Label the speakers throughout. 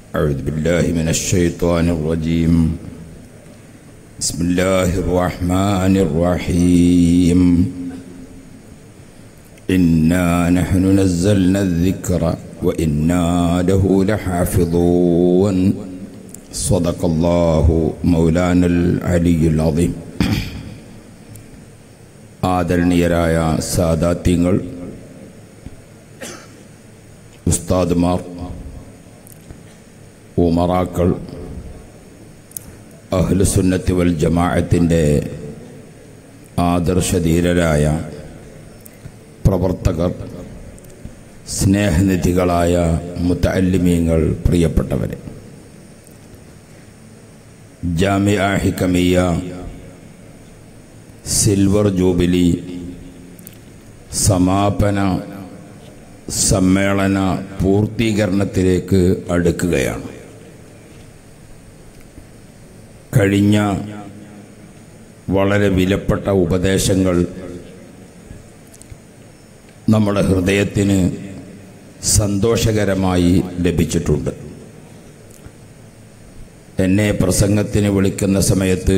Speaker 1: أعوذ بالله من الشيطان الرجيم بسم الله الرحمن الرحيم إنا نحن نزلنا الذكر وإنا له لحافظون صدق الله مولانا العلي العظيم ആദരണീയരായ സാദാത്യങ്ങൾ ഉസ്താദ്മാർ ഉമറാക്കൾ അഹ്ലുസുന്നത്തി വൽ ജമാഅത്തിൻ്റെ ആദർശധീരരായ പ്രവർത്തകർ സ്നേഹനിധികളായ മുത്തല്ലിമീങ്ങൾ പ്രിയപ്പെട്ടവരെ ജാമിയ ഹിക്കമിയ സിൽവർ ജൂബിലി സമാപന സമ്മേളന പൂർത്തീകരണത്തിലേക്ക് അടുക്കുകയാണ് കഴിഞ്ഞ വളരെ വിലപ്പെട്ട ഉപദേശങ്ങൾ നമ്മുടെ ഹൃദയത്തിന് സന്തോഷകരമായി ലഭിച്ചിട്ടുണ്ട് എന്നെ പ്രസംഗത്തിന് വിളിക്കുന്ന സമയത്ത്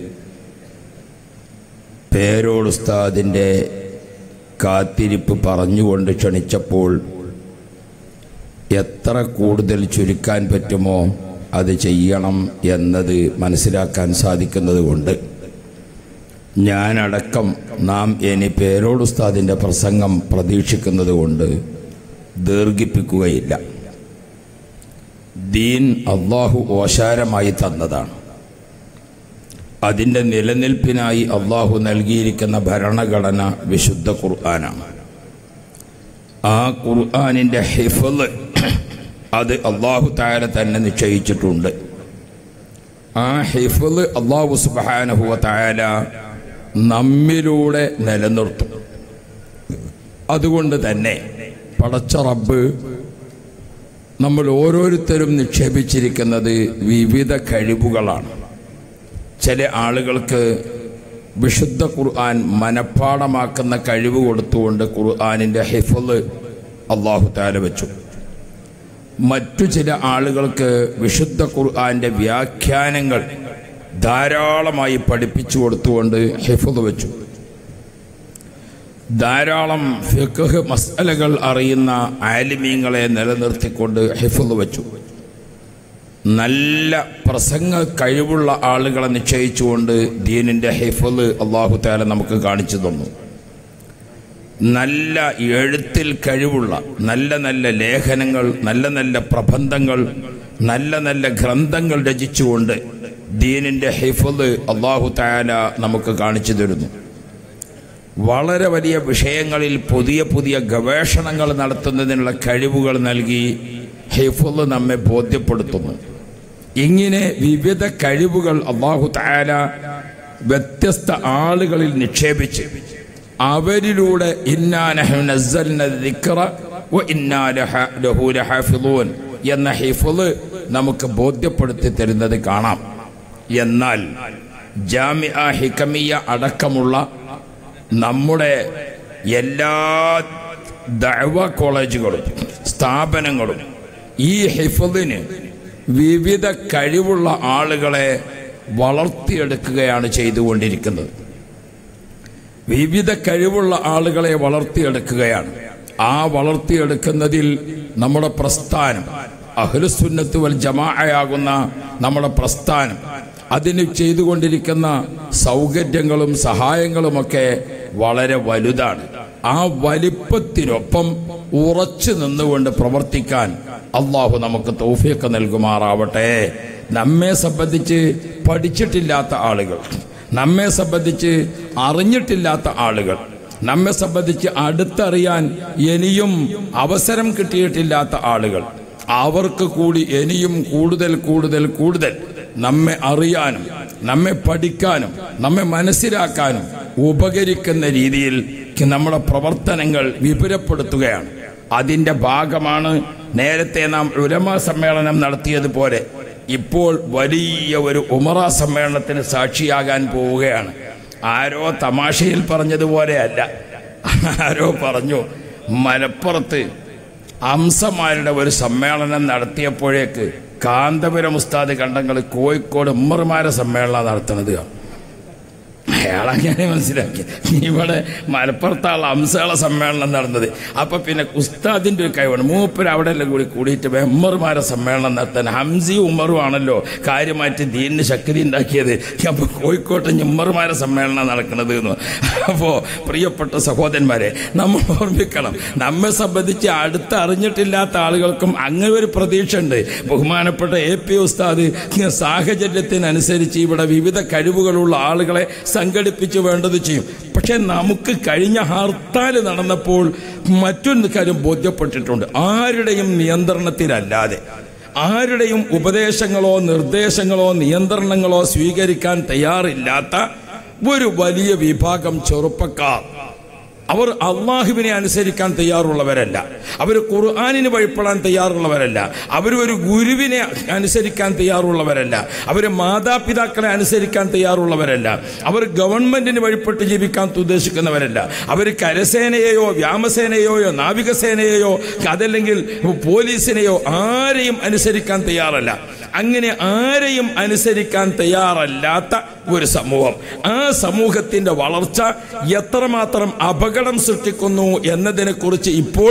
Speaker 1: പേരോട് ഉസ്താദിൻ്റെ കാത്തിരിപ്പ് പറഞ്ഞുകൊണ്ട് ക്ഷണിച്ചപ്പോൾ എത്ര കൂടുതൽ ചുരുക്കാൻ പറ്റുമോ അത് ചെയ്യണം എന്നത് മനസ്സിലാക്കാൻ സാധിക്കുന്നത് കൊണ്ട് ഞാനടക്കം നാം ഇനി പേരോട് ഉസ്താദിൻ്റെ പ്രസംഗം പ്രതീക്ഷിക്കുന്നത് കൊണ്ട് ദീർഘിപ്പിക്കുകയില്ല ദീൻ അള്ളാഹു ഓശാരമായി തന്നതാണ് അതിൻ്റെ നിലനിൽപ്പിനായി അള്ളാഹു നൽകിയിരിക്കുന്ന ഭരണഘടന വിശുദ്ധ ഖുർആനാണ് ആ ഖുർആാനിൻ്റെ ഹിഫല് അത് അള്ളാഹു താര തന്നെ നിശ്ചയിച്ചിട്ടുണ്ട് ആ ഹിഫല് അള്ളാഹു സുബാനഹുവ താര നമ്മിലൂടെ നിലനിർത്തും അതുകൊണ്ട് തന്നെ പടച്ച റബ്ബ് നമ്മൾ ഓരോരുത്തരും നിക്ഷേപിച്ചിരിക്കുന്നത് വിവിധ കഴിവുകളാണ് ചില ആളുകൾക്ക് വിശുദ്ധ ഖുർആൻ മനഃപ്പാടമാക്കുന്ന കഴിവ് കൊടുത്തുകൊണ്ട് ഖുർആാനിൻ്റെ ഹിഫല് അള്ളാഹു താല വെച്ചു മറ്റു ചില ആളുകൾക്ക് വിശുദ്ധ ഖുർആന്റെ വ്യാഖ്യാനങ്ങൾ ധാരാളമായി പഠിപ്പിച്ചു കൊടുത്തുകൊണ്ട് ഹിഫുദ് വെച്ചു ധാരാളം ഫിഖ് മസലകൾ അറിയുന്ന ആലിമീങ്ങളെ നിലനിർത്തിക്കൊണ്ട് ഹിഫുദ് വെച്ചു നല്ല പ്രസംഗ കഴിവുള്ള ആളുകളെ നിശ്ചയിച്ചുകൊണ്ട് ദീനിൻ്റെ ഹിഫല് അള്ളാഹു താല നമുക്ക് കാണിച്ചു തന്നു നല്ല എഴുത്തിൽ കഴിവുള്ള നല്ല നല്ല ലേഖനങ്ങൾ നല്ല നല്ല പ്രബന്ധങ്ങൾ നല്ല നല്ല ഗ്രന്ഥങ്ങൾ രചിച്ചുകൊണ്ട് ദീനിൻ്റെ ഹിഫല് അള്ളാഹു താല നമുക്ക് കാണിച്ചു തരുന്നു വളരെ വലിയ വിഷയങ്ങളിൽ പുതിയ പുതിയ ഗവേഷണങ്ങൾ നടത്തുന്നതിനുള്ള കഴിവുകൾ നൽകി ഹിഫുല് നമ്മെ ബോധ്യപ്പെടുത്തുന്നു ഇങ്ങനെ വിവിധ കഴിവുകൾ അള്ളാഹു താല വ്യത്യസ്ത ആളുകളിൽ നിക്ഷേപിച്ച് അവരിലൂടെ എന്ന ഹിഫുല് നമുക്ക് ബോധ്യപ്പെടുത്തി തരുന്നത് കാണാം എന്നാൽ ജാമിയ ഹിക്കമിയ അടക്കമുള്ള നമ്മുടെ എല്ലാ ദഴവ കോളേജുകളും സ്ഥാപനങ്ങളും ഈ ഹിഫദിന് വിവിധ കഴിവുള്ള ആളുകളെ വളർത്തിയെടുക്കുകയാണ് ചെയ്തുകൊണ്ടിരിക്കുന്നത് വിവിധ കഴിവുള്ള ആളുകളെ വളർത്തിയെടുക്കുകയാണ് ആ വളർത്തിയെടുക്കുന്നതിൽ നമ്മുടെ പ്രസ്ഥാനം അഹ്ലുസുന്നത്ത് വൽ ജമാഅയാകുന്ന നമ്മുടെ പ്രസ്ഥാനം അതിന് ചെയ്തുകൊണ്ടിരിക്കുന്ന സൗകര്യങ്ങളും സഹായങ്ങളുമൊക്കെ വളരെ വലുതാണ് ആ വലിപ്പത്തിനൊപ്പം ഉറച്ചു നിന്നുകൊണ്ട് പ്രവർത്തിക്കാൻ അള്ളാഹു നമുക്ക് തൗഫീഖ് നൽകുമാറാവട്ടെ നമ്മെ സംബന്ധിച്ച് പഠിച്ചിട്ടില്ലാത്ത ആളുകൾ നമ്മെ സംബന്ധിച്ച് അറിഞ്ഞിട്ടില്ലാത്ത ആളുകൾ നമ്മെ സംബന്ധിച്ച് അടുത്തറിയാൻ ഇനിയും അവസരം കിട്ടിയിട്ടില്ലാത്ത ആളുകൾ അവർക്ക് കൂടി ഇനിയും കൂടുതൽ കൂടുതൽ കൂടുതൽ നമ്മെ അറിയാനും നമ്മെ പഠിക്കാനും നമ്മെ മനസ്സിലാക്കാനും ഉപകരിക്കുന്ന രീതിയിൽ നമ്മുടെ പ്രവർത്തനങ്ങൾ വിപുലപ്പെടുത്തുകയാണ് അതിൻ്റെ ഭാഗമാണ് നേരത്തെ നാം ഉലമ സമ്മേളനം നടത്തിയതുപോലെ ഇപ്പോൾ വലിയ ഒരു ഉമറ സമ്മേളനത്തിന് സാക്ഷിയാകാൻ പോവുകയാണ് ആരോ തമാശയിൽ പറഞ്ഞതുപോലെയല്ല ആരോ പറഞ്ഞു മലപ്പുറത്ത് അംസമാരുടെ ഒരു സമ്മേളനം നടത്തിയപ്പോഴേക്ക് കാന്തപുരം ഉസ്താദ് കണ്ടങ്ങൾ കോഴിക്കോട് ഉമ്മർമാരെ സമ്മേളനം നടത്തുന്നത് അയാളങ്ങനെ മനസ്സിലാക്കി ഇവിടെ മലപ്പുറത്തുള്ള അംസകളെ സമ്മേളനം നടന്നത് അപ്പൊ പിന്നെ ഉസ്താദിന്റെ ഒരു കഴിവാണ് മൂപ്പര് അവിടെ എല്ലാം കൂടി കൂടിയിട്ട് മെമ്മർമാരെ സമ്മേളനം നടത്താൻ ഹംസിയും ഉമ്മറും ആണല്ലോ കാര്യമായിട്ട് ദീനിന് ശക്തി ഉണ്ടാക്കിയത് അപ്പൊ കോഴിക്കോട്ട് ഉമ്മർമാരെ സമ്മേളനം നടക്കുന്നത് എന്ന് അപ്പോ പ്രിയപ്പെട്ട സഹോദരന്മാരെ നമ്മൾ ഓർമ്മിക്കണം നമ്മെ സംബന്ധിച്ച് അടുത്ത് അറിഞ്ഞിട്ടില്ലാത്ത ആളുകൾക്കും അങ്ങനെ ഒരു പ്രതീക്ഷ ഉണ്ട് ബഹുമാനപ്പെട്ട എ പി ഉസ്താദ് സാഹചര്യത്തിനനുസരിച്ച് ഇവിടെ വിവിധ കഴിവുകളുള്ള ആളുകളെ സംഘടിപ്പിച്ച് വേണ്ടത് ചെയ്യും പക്ഷെ നമുക്ക് കഴിഞ്ഞ ഹർത്താൽ നടന്നപ്പോൾ മറ്റൊരു കാര്യം ബോധ്യപ്പെട്ടിട്ടുണ്ട് ആരുടെയും നിയന്ത്രണത്തിലല്ലാതെ ആരുടെയും ഉപദേശങ്ങളോ നിർദ്ദേശങ്ങളോ നിയന്ത്രണങ്ങളോ സ്വീകരിക്കാൻ തയ്യാറില്ലാത്ത ഒരു വലിയ വിഭാഗം ചെറുപ്പക്കാർ അവർ അള്ളാഹുവിനെ അനുസരിക്കാൻ തയ്യാറുള്ളവരല്ല അവർ ഖുർആാനിന് വഴിപ്പെടാൻ തയ്യാറുള്ളവരല്ല അവർ ഒരു ഗുരുവിനെ അനുസരിക്കാൻ തയ്യാറുള്ളവരല്ല അവർ മാതാപിതാക്കളെ അനുസരിക്കാൻ തയ്യാറുള്ളവരല്ല അവർ ഗവൺമെന്റിന് വഴിപ്പെട്ട് ജീവിക്കാൻ ഉദ്ദേശിക്കുന്നവരല്ല അവർ കരസേനയെയോ വ്യാമസേനയെയോ നാവികസേനയെയോ അതല്ലെങ്കിൽ പോലീസിനെയോ ആരെയും അനുസരിക്കാൻ തയ്യാറല്ല അങ്ങനെ ആരെയും അനുസരിക്കാൻ തയ്യാറല്ലാത്ത ഒരു സമൂഹം ആ സമൂഹത്തിന്റെ വളർച്ച എത്രമാത്രം അപകടം സൃഷ്ടിക്കുന്നു എന്നതിനെക്കുറിച്ച് ഇപ്പോൾ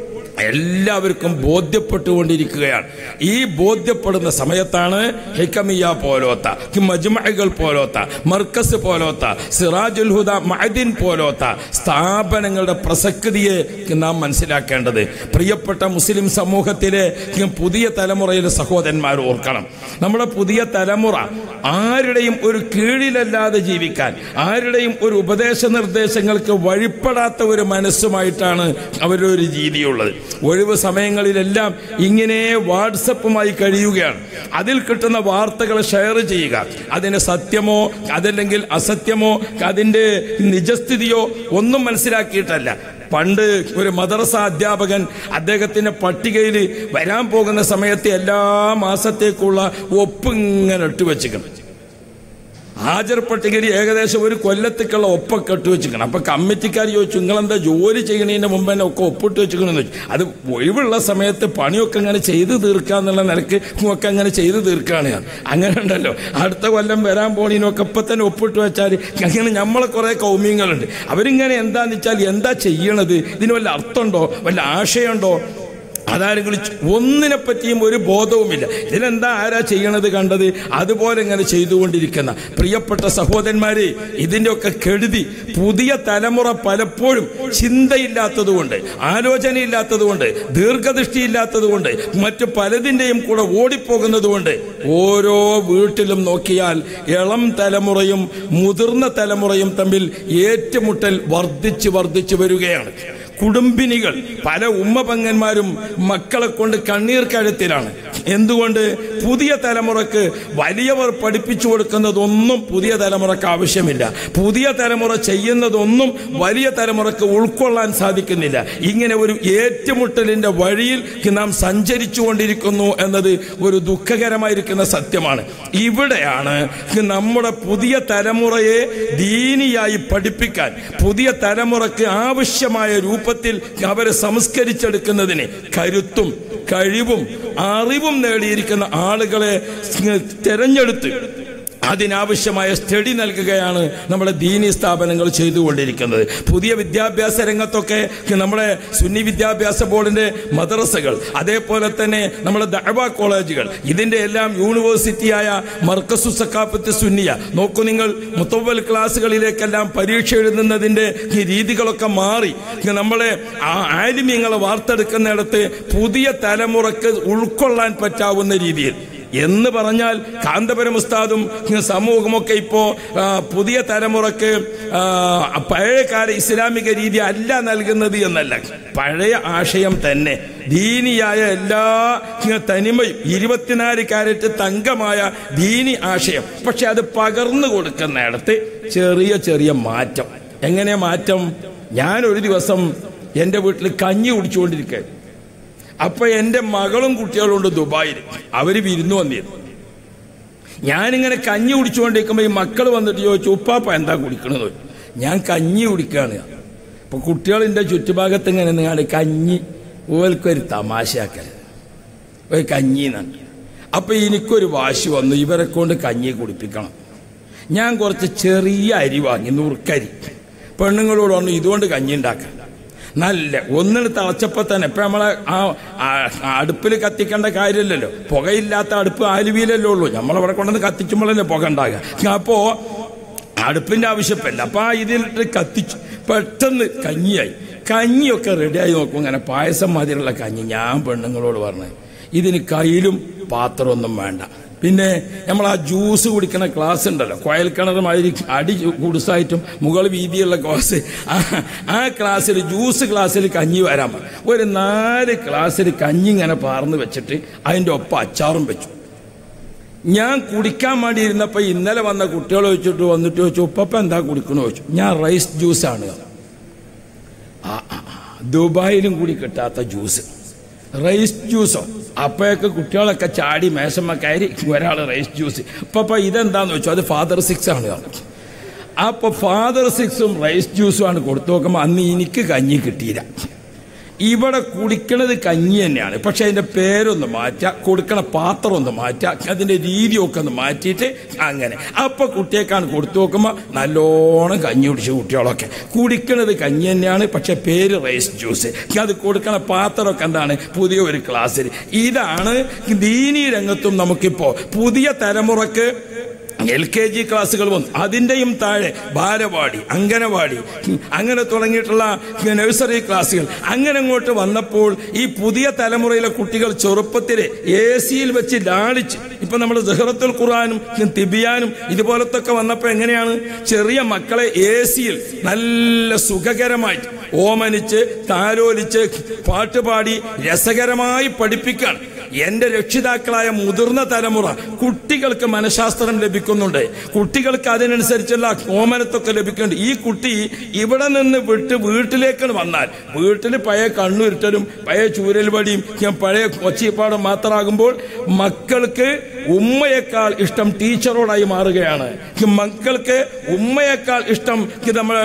Speaker 1: എല്ലാവർക്കും ബോധ്യപ്പെട്ടുകൊണ്ടിരിക്കുകയാണ് ഈ ബോധ്യപ്പെടുന്ന സമയത്താണ് ഹിക്കമിയ പോലോത്ത മജ്മകൾ പോലോത്ത മർക്കസ് പോലോത്ത സിറാജുൽ ഹുദ മഅദിൻ പോലോത്ത സ്ഥാപനങ്ങളുടെ പ്രസക്തിയെ നാം മനസ്സിലാക്കേണ്ടത് പ്രിയപ്പെട്ട മുസ്ലിം സമൂഹത്തിലെ പുതിയ തലമുറയിലെ സഹോദരന്മാർ ഓർക്കണം നമ്മുടെ പുതിയ തലമുറ ആരുടെയും ഒരു കീഴിലല്ലാതെ ജീവിക്കാൻ ആരുടെയും ഒരു ഉപദേശ നിർദ്ദേശങ്ങൾക്ക് വഴിപ്പെടാത്ത ഒരു മനസ്സുമായിട്ടാണ് അവരുടെ ഒരു രീതിയുള്ളത് ഒഴിവ് സമയങ്ങളിലെല്ലാം ഇങ്ങനെ വാട്സപ്പുമായി കഴിയുകയാണ് അതിൽ കിട്ടുന്ന വാർത്തകൾ ഷെയർ ചെയ്യുക അതിന് സത്യമോ അതല്ലെങ്കിൽ അസത്യമോ അതിൻ്റെ നിജസ്ഥിതിയോ ഒന്നും മനസ്സിലാക്കിയിട്ടല്ല പണ്ട് ഒരു മദ്രസ അധ്യാപകൻ അദ്ദേഹത്തിന്റെ പട്ടികയിൽ വരാൻ പോകുന്ന സമയത്ത് എല്ലാ മാസത്തേക്കുള്ള ഒപ്പ് ഇങ്ങനെ ഇട്ടുവെച്ചിക്കണം ഹാജർ പട്ടികയിൽ ഏകദേശം ഒരു കൊല്ലത്തേക്കുള്ള ഒപ്പൊക്കെ ഇട്ട് വെച്ചിരിക്കണം അപ്പൊ കമ്മിറ്റിക്കാർ ചോദിച്ചു നിങ്ങളെന്താ ജോലി ചെയ്യണതിന്റെ മുമ്പ് തന്നെ ഒക്കെ ഒപ്പിട്ട് വെച്ചിരിക്കണമെന്ന് ചോദിച്ചു അത് ഒഴിവുള്ള സമയത്ത് പണിയൊക്കെ അങ്ങനെ ചെയ്തു തീർക്കാന്നുള്ള നിലക്ക് ഒക്കെ അങ്ങനെ ചെയ്തു തീർക്കാണ് ഞാൻ അങ്ങനെ ഉണ്ടല്ലോ അടുത്ത കൊല്ലം വരാൻ പോണീനൊക്കെ ഇപ്പൊ തന്നെ ഒപ്പിട്ട് വെച്ചാൽ അങ്ങനെ നമ്മളെ കുറെ കൗമ്യങ്ങളുണ്ട് അവരിങ്ങനെ എന്താന്ന് വെച്ചാൽ എന്താ ചെയ്യണത് ഇതിന് വല്ല അർത്ഥമുണ്ടോ വല്ല ആശയമുണ്ടോ അതാരെങ്കിലും ഒന്നിനെ പറ്റിയും ഒരു ബോധവുമില്ല ഇതിനെന്താ ആരാ ചെയ്യണത് കണ്ടത് അതുപോലെ ഇങ്ങനെ ചെയ്തുകൊണ്ടിരിക്കുന്ന പ്രിയപ്പെട്ട സഹോദരന്മാരെ ഇതിൻ്റെയൊക്കെ കെടുതി പുതിയ തലമുറ പലപ്പോഴും ചിന്തയില്ലാത്തതുകൊണ്ട് ആലോചനയില്ലാത്തതുകൊണ്ട് ദീർഘദൃഷ്ടിയില്ലാത്തതുകൊണ്ട് മറ്റു പലതിൻ്റെയും കൂടെ ഓടിപ്പോകുന്നതുകൊണ്ട് ഓരോ വീട്ടിലും നോക്കിയാൽ ഇളം തലമുറയും മുതിർന്ന തലമുറയും തമ്മിൽ ഏറ്റുമുട്ടൽ വർദ്ധിച്ചു വർദ്ധിച്ചു വരികയാണ് കുടുംബിനികൾ പല ഉമ്മപങ്ങന്മാരും മക്കളെ കൊണ്ട് കണ്ണീർ കഴുത്തിലാണ് എന്തുകൊണ്ട് പുതിയ തലമുറക്ക് വലിയവർ പഠിപ്പിച്ചു കൊടുക്കുന്നതൊന്നും പുതിയ തലമുറക്ക് ആവശ്യമില്ല പുതിയ തലമുറ ചെയ്യുന്നതൊന്നും വലിയ തലമുറക്ക് ഉൾക്കൊള്ളാൻ സാധിക്കുന്നില്ല ഇങ്ങനെ ഒരു ഏറ്റുമുട്ടലിന്റെ വഴിയിൽ നാം സഞ്ചരിച്ചു കൊണ്ടിരിക്കുന്നു എന്നത് ഒരു ദുഃഖകരമായിരിക്കുന്ന സത്യമാണ് ഇവിടെയാണ് നമ്മുടെ പുതിയ തലമുറയെ ദീനിയായി പഠിപ്പിക്കാൻ പുതിയ തലമുറക്ക് ആവശ്യമായ രൂപത്തിൽ അവരെ സംസ്കരിച്ചെടുക്കുന്നതിന് കരുത്തും കഴിവും അറിവും നേടിയിരിക്കുന്ന ആളുകളെ തെരഞ്ഞെടുത്ത് അതിനാവശ്യമായ സ്റ്റഡി നൽകുകയാണ് നമ്മുടെ ദീനി സ്ഥാപനങ്ങൾ ചെയ്തുകൊണ്ടിരിക്കുന്നത് പുതിയ വിദ്യാഭ്യാസ രംഗത്തൊക്കെ നമ്മുടെ സുന്നി വിദ്യാഭ്യാസ ബോർഡിന്റെ മദ്രസകൾ അതേപോലെ തന്നെ നമ്മുടെ ദഅവ കോളേജുകൾ ഇതിന്റെ എല്ലാം യൂണിവേഴ്സിറ്റിയായ മർക്കസു സക്കാപ്പത്ത് സുന്നിയ നോക്കൂ നിങ്ങൾ മുത്തവൽ ക്ലാസ്സുകളിലേക്കെല്ലാം പരീക്ഷ എഴുതുന്നതിന്റെ ഈ രീതികളൊക്കെ മാറി നമ്മളെ ആ ആലിമ്യങ്ങളെ വാർത്തെടുക്കുന്നിടത്ത് പുതിയ തലമുറക്ക് ഉൾക്കൊള്ളാൻ പറ്റാവുന്ന രീതിയിൽ എന്ന് പറഞ്ഞാൽ കാന്തപുരം ഉസ്താദും സമൂഹമൊക്കെ ഇപ്പോ ആ, പുതിയ തലമുറക്ക് ആ, പഴയകാല ഇസ്ലാമിക രീതി അല്ല നൽകുന്നത് എന്നല്ല പഴയ ആശയം തന്നെ ദീനിയായ എല്ലാ തനിമയും ഇരുപത്തിനാല് കാരറ്റ് തങ്കമായ ദീനി ആശയം പക്ഷെ അത് പകർന്നു കൊടുക്കുന്നിടത്ത് ചെറിയ ചെറിയ മാറ്റം എങ്ങനെ മാറ്റം ഞാൻ ഒരു ദിവസം എൻ്റെ വീട്ടിൽ കഞ്ഞി കുടിച്ചുകൊണ്ടിരിക്കുക അപ്പൊ എൻ്റെ മകളും കുട്ടികളും ഉണ്ട് ദുബായിൽ അവര് വിരുന്നു വന്നിരുന്നു ഞാനിങ്ങനെ കഞ്ഞി കുടിച്ചുകൊണ്ടിരിക്കുമ്പോൾ ഈ മക്കൾ വന്നിട്ട് ചോദിച്ചു ഉപ്പാപ്പ എന്താ കുടിക്കണെന്ന് ചോദിച്ചു ഞാൻ കഞ്ഞി കുടിക്കുകയാണ് അപ്പൊ കുട്ടികളിൻ്റെ ചുറ്റുഭാഗത്ത് ഇങ്ങനെ നിന്നാണ് കഞ്ഞി ഓൽക്കൊരു തമാശയാക്കൽ ഒരു കഞ്ഞി എന്നാണ് അപ്പൊ എനിക്കൊരു വാശി വന്നു ഇവരെ കൊണ്ട് കഞ്ഞി കുടിപ്പിക്കണം ഞാൻ കുറച്ച് ചെറിയ അരി വാങ്ങി നുറുക്കരി പെണ്ണുങ്ങളോട് പറഞ്ഞു ഇതുകൊണ്ട് കഞ്ഞി ഉണ്ടാക്കാൻ നല്ല ഒന്നിന് തിളച്ചപ്പോ തന്നെ ഇപ്പൊ നമ്മളെ ആ അടുപ്പിൽ കത്തിക്കേണ്ട കാര്യമില്ലല്ലോ പുകയില്ലാത്ത അടുപ്പ് ആലുവിയിലല്ലേ ഉള്ളൂ നമ്മളവിടെ കൊണ്ടുവന്ന് കത്തിക്കുമ്പോഴല്ലേ പുക ഉണ്ടാകുക അപ്പോ അടുപ്പിന്റെ ആവശ്യപ്പല്ല അപ്പൊ ആ ഇതിലിട്ട് കത്തിച്ചു പെട്ടെന്ന് കഞ്ഞിയായി കഞ്ഞിയൊക്കെ റെഡിയായി നോക്കും ഇങ്ങനെ പായസം മാതിരിയുള്ള കഞ്ഞി ഞാൻ പെണ്ണുങ്ങളോട് പറഞ്ഞു ഇതിന് കയ്യിലും പാത്രമൊന്നും വേണ്ട പിന്നെ നമ്മൾ ആ ജ്യൂസ് കുടിക്കുന്ന ഗ്ലാസ് ഉണ്ടല്ലോ കോയൽ കിണർ മാതിരി അടി കുടുസായിട്ടും മുകൾ വീതിയുള്ള ഗ്ലാസ് ആ- ആ ഗ്ലാസ്സിൽ ജ്യൂസ് ഗ്ലാസ്സിൽ കഞ്ഞി വരാൻ പറഞ്ഞു ഒരു നാല് ഗ്ലാസ്സിൽ കഞ്ഞി ഇങ്ങനെ പാർന്ന് വെച്ചിട്ട് അതിൻ്റെ ഒപ്പം അച്ചാറും വെച്ചു ഞാൻ കുടിക്കാൻ വേണ്ടി ഇരുന്നപ്പോ ഇന്നലെ വന്ന കുട്ടികൾ ചോദിച്ചിട്ട് വന്നിട്ട് ചോദിച്ചു ഉപ്പപ്പ എന്താ കുടിക്കണോ ചോദിച്ചു ഞാൻ റൈസ് ജ്യൂസാണ് ആ, ആ, ആ, ദുബായിലും കൂടി കിട്ടാത്ത ജ്യൂസ് റൈസ് ജ്യൂസോ അപ്പോഴൊക്കെ കുട്ടികളൊക്കെ ചാടി മേശമ്മ കയറി ഒരാൾ റൈസ് ജ്യൂസ് ഉപ്പപ്പ ഇതെന്താന്ന് വെച്ചു അത് ഫാദർ സിക്സ് ആണ് പറഞ്ഞു അപ്പൊ ഫാദർ സിക്സും റൈസ് ജ്യൂസും ആണ് കൊടുത്തു നോക്കുമ്പോൾ അന്ന് എനിക്ക് കഞ്ഞി കിട്ടിയില്ല ഇവിടെ കുടിക്കണത് കഞ്ഞി തന്നെയാണ് പക്ഷെ അതിന്റെ പേരൊന്ന് മാറ്റുക കൊടുക്കണ പാത്രം ഒന്ന് മാറ്റുക അതിന്റെ രീതിയൊക്കെ ഒന്ന് മാറ്റിയിട്ട് അങ്ങനെ അപ്പൊ കുട്ടിയേക്കാണ് കൊടുത്തു നോക്കുമ്പോൾ നല്ലോണം കഞ്ഞി കുടിച്ച കുട്ടികളൊക്കെ കുടിക്കണത് കഞ്ഞി തന്നെയാണ് പക്ഷെ പേര് റൈസ് ജ്യൂസ് അത് കൊടുക്കണ പാത്രമൊക്കെ എന്താണ് പുതിയ ഒരു ക്ലാസ്സിൽ ഇതാണ് ദീനീ രംഗത്തും നമുക്കിപ്പോ പുതിയ തലമുറക്ക് എൽ കെ ജി ക്ലാസ്സുകൾ വന്നു അതിൻ്റെയും താഴെ ബാലവാടി അംഗനവാടി അങ്ങനെ തുടങ്ങിയിട്ടുള്ള നഴ്സറി ക്ലാസ്സുകൾ അങ്ങനെ അങ്ങോട്ട് വന്നപ്പോൾ ഈ പുതിയ തലമുറയിലെ കുട്ടികൾ ചെറുപ്പത്തിൽ എ സിയിൽ വെച്ച് ലാളിച്ച് ഇപ്പൊ നമ്മൾ ജഹറത്തുൽ ഖുർആാനും തിബിയാനും ഇതുപോലത്തൊക്കെ വന്നപ്പോൾ എങ്ങനെയാണ് ചെറിയ മക്കളെ എ സിയിൽ നല്ല സുഖകരമായിട്ട് ഓമനിച്ച് താലോലിച്ച് പാട്ടുപാടി രസകരമായി പഠിപ്പിക്കുകയാണ് എന്റെ രക്ഷിതാക്കളായ മുതിർന്ന തലമുറ കുട്ടികൾക്ക് മനഃശാസ്ത്രം ലഭിക്കുന്നുണ്ട് കുട്ടികൾക്ക് അതിനനുസരിച്ചുള്ള ഓമനത്തൊക്കെ ലഭിക്കുന്നുണ്ട് ഈ കുട്ടി ഇവിടെ നിന്ന് വിട്ട് വീട്ടിലേക്ക് വന്നാൽ വീട്ടിൽ പഴയ കണ്ണുരുട്ടലും പഴയ ചൂരൽ വടിയും പഴയ കൊച്ചിപ്പാടും മാത്രമാകുമ്പോൾ മക്കൾക്ക് ഉമ്മയേക്കാൾ ഇഷ്ടം ടീച്ചറോടായി മാറുകയാണ് മക്കൾക്ക് ഉമ്മയേക്കാൾ ഇഷ്ടം നമ്മുടെ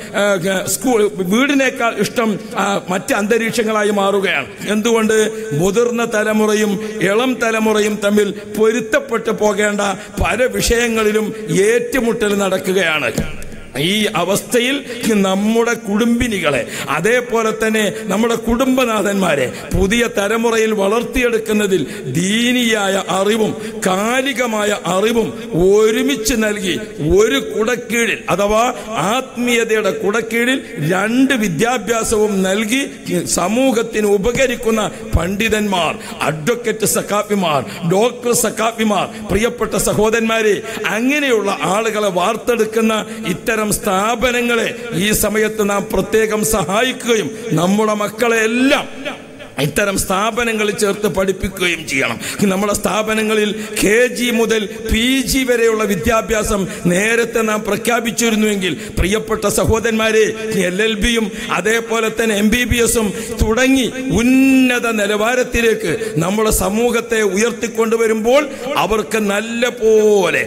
Speaker 1: സ്കൂൾ വീടിനേക്കാൾ ഇഷ്ടം ആ, മറ്റ് അന്തരീക്ഷങ്ങളായി മാറുകയാണ് എന്തുകൊണ്ട് മുതിർന്ന തലമുറയും ഇളം തലമുറയും തമ്മിൽ പൊരുത്തപ്പെട്ടു പോകേണ്ട പല വിഷയങ്ങളിലും ഏറ്റുമുട്ടൽ നടക്കുകയാണ് ഈ അവസ്ഥയിൽ നമ്മുടെ കുടുംബിനികളെ അതേപോലെ തന്നെ നമ്മുടെ കുടുംബനാഥന്മാരെ പുതിയ തലമുറയിൽ വളർത്തിയെടുക്കുന്നതിൽ ദീനിയായ അറിവും കാലികമായ അറിവും ഒരുമിച്ച് നൽകി ഒരു കുടക്കീഴിൽ അഥവാ ആത്മീയതയുടെ കുടക്കീഴിൽ രണ്ട് വിദ്യാഭ്യാസവും നൽകി സമൂഹത്തിന് ഉപകരിക്കുന്ന പണ്ഡിതന്മാർ അഡ്വക്കേറ്റ് സക്കാപ്പിമാർ ഡോക്ടർ സക്കാപ്പിമാർ പ്രിയപ്പെട്ട സഹോദരന്മാരെ അങ്ങനെയുള്ള ആളുകളെ വാർത്തെടുക്കുന്ന ഇത്തരം സ്ഥാപനങ്ങളെ ഈ സമയത്ത് നാം പ്രത്യേകം സഹായിക്കുകയും നമ്മുടെ മക്കളെ എല്ലാം ഇത്തരം സ്ഥാപനങ്ങളിൽ ചേർത്ത് പഠിപ്പിക്കുകയും ചെയ്യണം നമ്മുടെ സ്ഥാപനങ്ങളിൽ കെ ജി മുതൽ പി ജി വരെയുള്ള വിദ്യാഭ്യാസം നേരത്തെ നാം പ്രഖ്യാപിച്ചിരുന്നുവെങ്കിൽ പ്രിയപ്പെട്ട സഹോദരന്മാരെ എൽ എൽ ബിയും അതേപോലെ തന്നെ എം ബി ബി എസും തുടങ്ങി ഉന്നത നിലവാരത്തിലേക്ക് നമ്മുടെ സമൂഹത്തെ ഉയർത്തിക്കൊണ്ടുവരുമ്പോൾ അവർക്ക് നല്ല പോലെ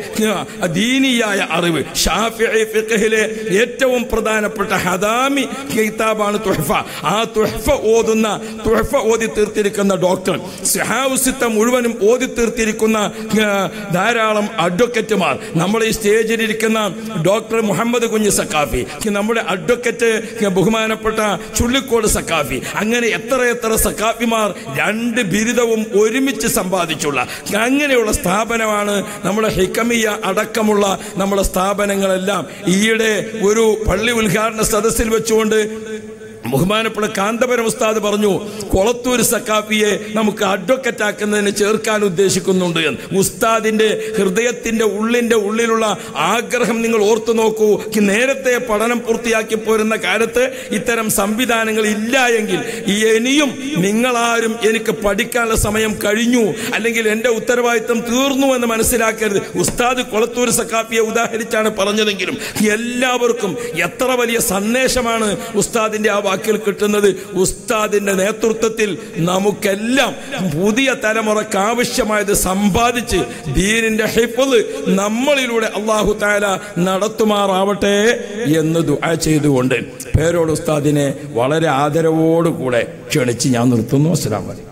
Speaker 1: ദീനിയായ അറിവ് ഷാഫിഈ ഫിഖഹിലെ ഏറ്റവും പ്രധാനപ്പെട്ട ഹദാമി കിതാബാണ് തുഹഫ ആ തുഹഫ ഓതുന്ന തുഹഫ ഓതി തീർത്തിരിക്കുന്ന ഡോക്ടർ സിഹാവുസിത്ത മുഴുവനും ഓതി തീർത്തിരിക്കുന്ന ആ, ധാരാളം അഡ്വക്കറ്റുമാർ നമ്മുടെ ഈ സ്റ്റേജിലിരിക്കുന്ന ഡോക്ടർ മുഹമ്മദ് കുഞ്ഞ് സക്കാഫി നമ്മുടെ അഡ്വക്കറ്റ് ബഹുമാനപ്പെട്ട ചുള്ളിക്കോട് സക്കാഫി അങ്ങനെ എത്ര എത്ര സക്കാഫിമാർ രണ്ട് ബിരുദവും ഒരുമിച്ച് സമ്പാദിച്ചുള്ള അങ്ങനെയുള്ള സ്ഥാപനമാണ് നമ്മുടെ ഹിക്കമിയ അടക്കമുള്ള നമ്മുടെ സ്ഥാപനങ്ങളെല്ലാം ഈയിടെ ഒരു പള്ളി ഉദ്ഘാടന സദസ്സിൽ വെച്ചുകൊണ്ട് ബഹുമാനപ്പെട്ട കാന്തപുരം ഉസ്താദ് പറഞ്ഞു കൊളത്തൂർ സക്കാഫിയെ നമുക്ക് അഡ്വക്കറ്റ് ആക്കുന്നതിന് ചേർക്കാൻ ഉദ്ദേശിക്കുന്നുണ്ട് എന്ന് ഉസ്താദിന്റെ ഹൃദയത്തിന്റെ ഉള്ളിന്റെ ഉള്ളിലുള്ള ആഗ്രഹം നിങ്ങൾ ഓർത്തു നോക്കൂ നേരത്തെ പഠനം പൂർത്തിയാക്കി പോരുന്ന കാലത്ത് ഇത്തരം സംവിധാനങ്ങൾ ഇല്ല എങ്കിൽ ഇനിയും നിങ്ങളാരും എനിക്ക് പഠിക്കാനുള്ള സമയം കഴിഞ്ഞു അല്ലെങ്കിൽ എന്റെ ഉത്തരവാദിത്വം തീർന്നു എന്ന് മനസ്സിലാക്കരുത് ഉസ്താദ് കൊളത്തൂർ സക്കാഫിയെ ഉദാഹരിച്ചാണ് പറഞ്ഞതെങ്കിലും എല്ലാവർക്കും എത്ര വലിയ സന്ദേശമാണ് ഉസ്താദിന്റെ ആ വാക്കിൽ കിട്ടുന്നത് ഉസ്താദിന്റെ നേതൃത്വത്തിൽ നമുക്കെല്ലാം പുതിയ തലമുറക്ക് ആവശ്യമായത് സമ്പാദിച്ച് ദീനിന്റെ ഹിഫ്ള് നമ്മളിലൂടെ അള്ളാഹു താല നടത്തുമാറാവട്ടെ എന്ന് ദുആ ചെയ്തുകൊണ്ട് പേരോട് ഉസ്താദിനെ വളരെ ആദരവോടുകൂടെ ക്ഷണിച്ച് ഞാൻ നിർത്തുന്നു അസ്സലാമു അലൈക്കും